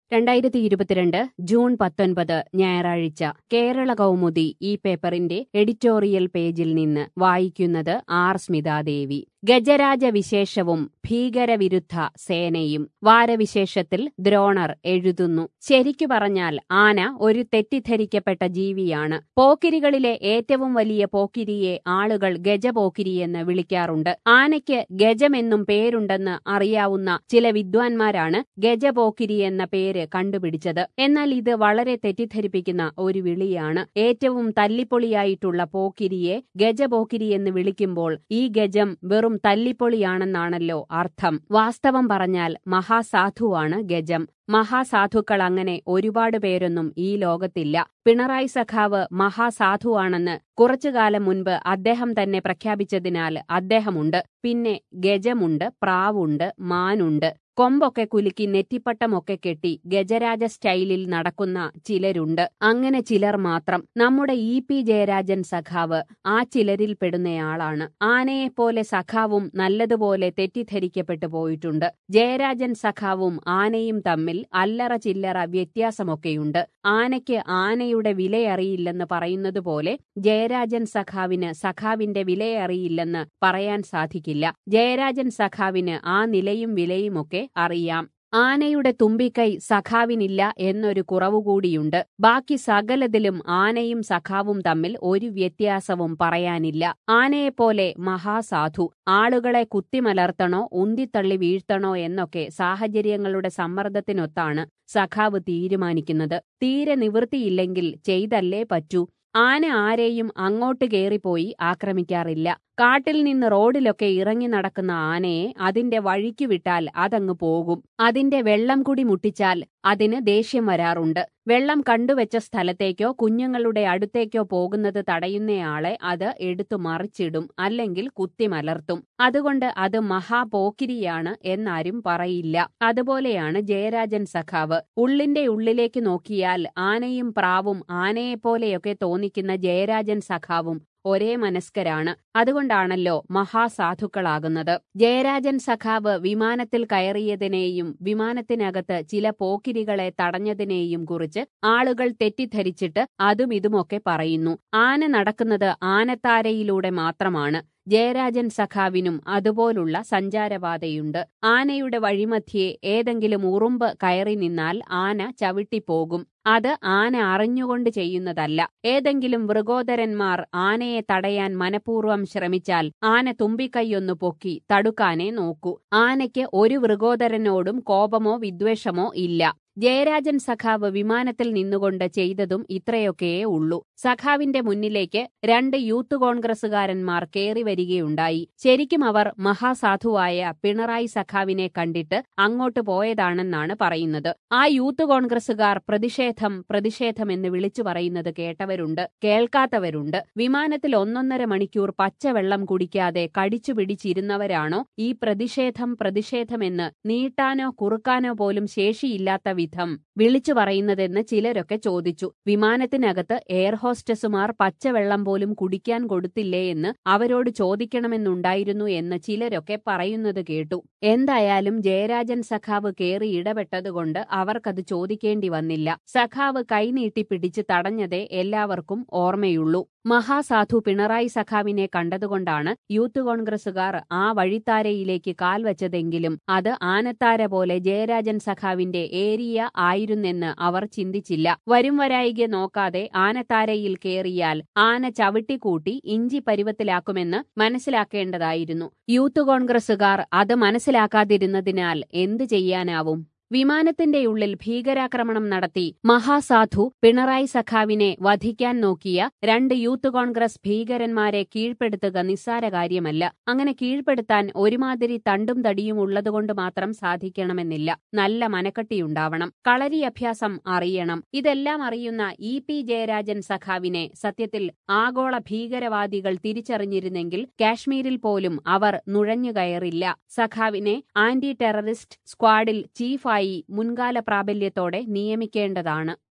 രണ്ടായിരത്തി ഇരുപത്തിരണ്ട് ജൂൺ പത്തൊൻപത് ഞായറാഴ്ച കേരള കൗമുദി ഈ പേപ്പറിന്റെ എഡിറ്റോറിയൽ പേജിൽ നിന്ന് വായിക്കുന്നത് ആർ സ്മിതാദേവി ഗജരാജ വിശേഷവും ഭീകരവിരുദ്ധ സേനയും വാരവിശേഷത്തിൽ ദ്രോണർ എഴുതുന്നു ശരിക്കു പറഞ്ഞാൽ ആന ഒരു തെറ്റിദ്ധരിക്കപ്പെട്ട ജീവിയാണ് പോക്കിരികളിലെ ഏറ്റവും വലിയ പോക്കിരിയെ ആളുകൾ ഗജപോക്കിരിയെന്ന് വിളിക്കാറുണ്ട് ആനയ്ക്ക് ഗജമെന്നും പേരുണ്ടെന്ന് അറിയാവുന്ന ചില വിദ്വാൻമാരാണ് ഗജപോക്കിരി എന്ന പേര് കണ്ടുപിടിച്ചത് എന്നാൽ ഇത് വളരെ തെറ്റിദ്ധരിപ്പിക്കുന്ന ഒരു വിളിയാണ് ഏറ്റവും തല്ലിപ്പൊളിയായിട്ടുള്ള പോക്കിരിയെ ഗജപോക്കിരി എന്ന് വിളിക്കുമ്പോൾ ഈ ഗജം വെറും തല്ലിപ്പൊളിയാണെന്നാണല്ലോ അർത്ഥം വാസ്തവം പറഞ്ഞാൽ മഹാസാധുവാണ് ഗജം മഹാസാധുക്കൾ അങ്ങനെ ഒരുപാട് പേരൊന്നും ഈ ലോകത്തില്ല പിണറായി സഖാവ് മഹാസാധുവാണെന്ന് കുറച്ചുകാലം മുൻപ് അദ്ദേഹം തന്നെ പ്രഖ്യാപിച്ചതിനാൽ അദ്ദേഹമുണ്ട് പിന്നെ ഗജമുണ്ട് പ്രാവുണ്ട് മാനുണ്ട് കൊമ്പൊക്കെ കുലുക്കി നെറ്റിപ്പട്ടമൊക്കെ കെട്ടി ഗജരാജ സ്റ്റൈലിൽ നടക്കുന്ന ചിലരുണ്ട് അങ്ങനെ ചിലർ മാത്രം നമ്മുടെ ഇ പി ജയരാജൻ സഖാവ് ആ ചിലരിൽ പെടുന്നയാളാണ് ആനയെപ്പോലെ സഖാവും നല്ലതുപോലെ തെറ്റിദ്ധരിക്കപ്പെട്ടു പോയിട്ടുണ്ട് ജയരാജൻ സഖാവും ആനയും തമ്മിൽ അല്ലറ ചില്ലറ വ്യത്യാസമൊക്കെയുണ്ട് ആനയ്ക്ക് ആനയുടെ വിലയറിയില്ലെന്ന് പറയുന്നതുപോലെ ജയരാജൻ സഖാവിന് സഖാവിന്റെ വിലയറിയില്ലെന്ന് പറയാൻ സാധിക്കില്ല ജയരാജൻ സഖാവിന് ആ നിലയും വിലയുമൊക്കെ അറിയാം ആനയുടെ തുമ്പിക്കൈ സഖാവിനില്ല എന്നൊരു കുറവുകൂടിയുണ്ട് ബാക്കി സകലതിലും ആനയും സഖാവും തമ്മിൽ ഒരു വ്യത്യാസവും പറയാനില്ല ആനയെപ്പോലെ മഹാസാധു ആളുകളെ കുത്തിമലർത്തണോ ഉന്തിത്തള്ളി വീഴ്ത്തണോ എന്നൊക്കെ സാഹചര്യങ്ങളുടെ സമ്മർദ്ദത്തിനൊത്താണ് സഖാവ് തീരുമാനിക്കുന്നത് തീരെ നിവൃത്തിയില്ലെങ്കിൽ ചെയ്തല്ലേ പറ്റൂ ആന ആരെയും അങ്ങോട്ട് കേറിപ്പോയി ആക്രമിക്കാറില്ല കാട്ടിൽ നിന്ന് റോഡിലൊക്കെ ഇറങ്ങി നടക്കുന്ന ആനയെ അതിന്റെ വഴിക്ക് വിട്ടാൽ അതങ്ങ് പോകും അതിന്റെ വെള്ളം കുടി മുട്ടിച്ചാൽ അതിന് ദേഷ്യം വരാറുണ്ട് വെള്ളം കണ്ടുവച്ച സ്ഥലത്തേക്കോ കുഞ്ഞുങ്ങളുടെ അടുത്തേക്കോ പോകുന്നത് തടയുന്നയാളെ അത് എടുത്തു മറിച്ചിടും അല്ലെങ്കിൽ കുത്തിമലർത്തും അതുകൊണ്ട് അത് മഹാപോക്കിരിയാണ് എന്നാരും പറയില്ല അതുപോലെയാണ് ജയരാജൻ സഖാവ് ഉള്ളിന്റെ ഉള്ളിലേക്ക് നോക്കിയാൽ ആനയും പ്രാവും ആനയെപ്പോലെയൊക്കെ തോന്നിക്കുന്ന ജയരാജൻ സഖാവും ഒരേ മനസ്കരാണ് അതുകൊണ്ടാണല്ലോ മഹാസാധുക്കളാകുന്നത് ജയരാജൻ സഖാവ് വിമാനത്തിൽ കയറിയതിനെയും വിമാനത്തിനകത്ത് ചില പോക്കിരികളെ തടഞ്ഞതിനെയും കുറിച്ച് ആളുകൾ തെറ്റിദ്ധരിച്ചിട്ട് അതും ഇതുമൊക്കെ പറയുന്നു ആന നടക്കുന്നത് ആനത്താരയിലൂടെ മാത്രമാണ് ജയരാജൻ സഖാവിനും അതുപോലുള്ള സഞ്ചാരപാതയുണ്ട് ആനയുടെ വഴിമധ്യേ ഏതെങ്കിലും ഉറുമ്പ് കയറി നിന്നാൽ ആന ചവിട്ടിപ്പോകും അത് ആന അറിഞ്ഞുകൊണ്ട് ചെയ്യുന്നതല്ല ഏതെങ്കിലും മൃഗോദരന്മാർ ആനയെ തടയാൻ മനഃപൂർവ്വം ശ്രമിച്ചാൽ ആന തുമ്പിക്കൈയൊന്നു പൊക്കി തടുക്കാനേ നോക്കൂ ആനയ്ക്ക് ഒരു മൃഗോദരനോടും കോപമോ വിദ്വേഷമോ ഇല്ല ജയരാജൻ സഖാവ് വിമാനത്തിൽ നിന്നുകൊണ്ട് ചെയ്തതും ഇത്രയൊക്കെയേ ഉള്ളൂ സഖാവിന്റെ മുന്നിലേക്ക് രണ്ട് യൂത്ത് കോൺഗ്രസുകാരന്മാർ കയറി വരികയുണ്ടായി ശരിക്കും അവർ മഹാസാധുവായ പിണറായി സഖാവിനെ കണ്ടിട്ട് അങ്ങോട്ട് പോയതാണെന്നാണ് പറയുന്നത് ആ യൂത്ത് കോൺഗ്രസുകാർ പ്രതിഷേധം പ്രതിഷേധമെന്ന് വിളിച്ചു പറയുന്നത് കേട്ടവരുണ്ട് കേൾക്കാത്തവരുണ്ട് വിമാനത്തിൽ ഒന്നൊന്നര മണിക്കൂർ പച്ചവെള്ളം കുടിക്കാതെ കടിച്ചു പിടിച്ചിരുന്നവരാണോ ഈ പ്രതിഷേധം പ്രതിഷേധമെന്ന് നീട്ടാനോ കുറുക്കാനോ പോലും ശേഷിയില്ലാത്ത വിധം വിളിച്ചു പറയുന്നതെന്ന് ചിലരൊക്കെ ചോദിച്ചു വിമാനത്തിനകത്ത് എയർ ഹോസ്റ്റസുമാർ പച്ചവെള്ളം പോലും കുടിക്കാൻ കൊടുത്തില്ലേ എന്ന് അവരോട് ചോദിക്കണമെന്നുണ്ടായിരുന്നു എന്ന് ചിലരൊക്കെ പറയുന്നത് കേട്ടു എന്തായാലും ജയരാജൻ സഖാവ് കേറി ഇടപെട്ടതുകൊണ്ട് അവർക്കത് ചോദിക്കേണ്ടി വന്നില്ല സഖാവ് കൈനീട്ടി പിടിച്ച് തടഞ്ഞതേ എല്ലാവർക്കും ഓർമ്മയുള്ളൂ മഹാസാധു പിണറായി സഖാവിനെ കണ്ടതുകൊണ്ടാണ് യൂത്ത് കോൺഗ്രസുകാർ ആ വഴിത്താരയിലേക്ക് കാൽവച്ചതെങ്കിലും അത് ആനത്താര പോലെ ജയരാജൻ സഖാവിന്റെ ഏരിയ ആയിരുന്നെന്ന് അവർ ചിന്തിച്ചില്ല വരും വരായിക നോക്കാതെ ആനത്താരയിൽ കേറിയാൽ ആന ചവിട്ടിക്കൂട്ടി ഇഞ്ചി പരുവത്തിലാക്കുമെന്ന് മനസ്സിലാക്കേണ്ടതായിരുന്നു യൂത്ത് കോൺഗ്രസുകാർ അത് മനസ്സിലാക്കാതിരുന്നതിനാൽ എന്തു ചെയ്യാനാവും വിമാനത്തിന്റെ ഉള്ളിൽ ഭീകരാക്രമണം നടത്തി മഹാസാധു പിണറായി സഖാവിനെ വധിക്കാൻ നോക്കിയ രണ്ട് യൂത്ത് കോൺഗ്രസ് ഭീകരന്മാരെ കീഴ്പ്പെടുത്തുക നിസ്സാര കാര്യമല്ല അങ്ങനെ കീഴ്പ്പെടുത്താൻ ഒരുമാതിരി തണ്ടും തടിയും ഉള്ളതുകൊണ്ട് മാത്രം സാധിക്കണമെന്നില്ല നല്ല മനക്കട്ടിയുണ്ടാവണം കളരി അഭ്യാസം അറിയണം ഇതെല്ലാം അറിയുന്ന ഇ പി ജയരാജൻ സഖാവിനെ സത്യത്തിൽ ആഗോള ഭീകരവാദികൾ തിരിച്ചറിഞ്ഞിരുന്നെങ്കിൽ കാശ്മീരിൽ പോലും അവർ നുഴഞ്ഞുകയറില്ല സഖാവിനെ ആന്റി ടെററിസ്റ്റ് സ്ക്വാഡിൽ ചീഫ് ആയി മുൻകാല പ്രാബല്യത്തോടെ നിയമിക്കേണ്ടതാണ്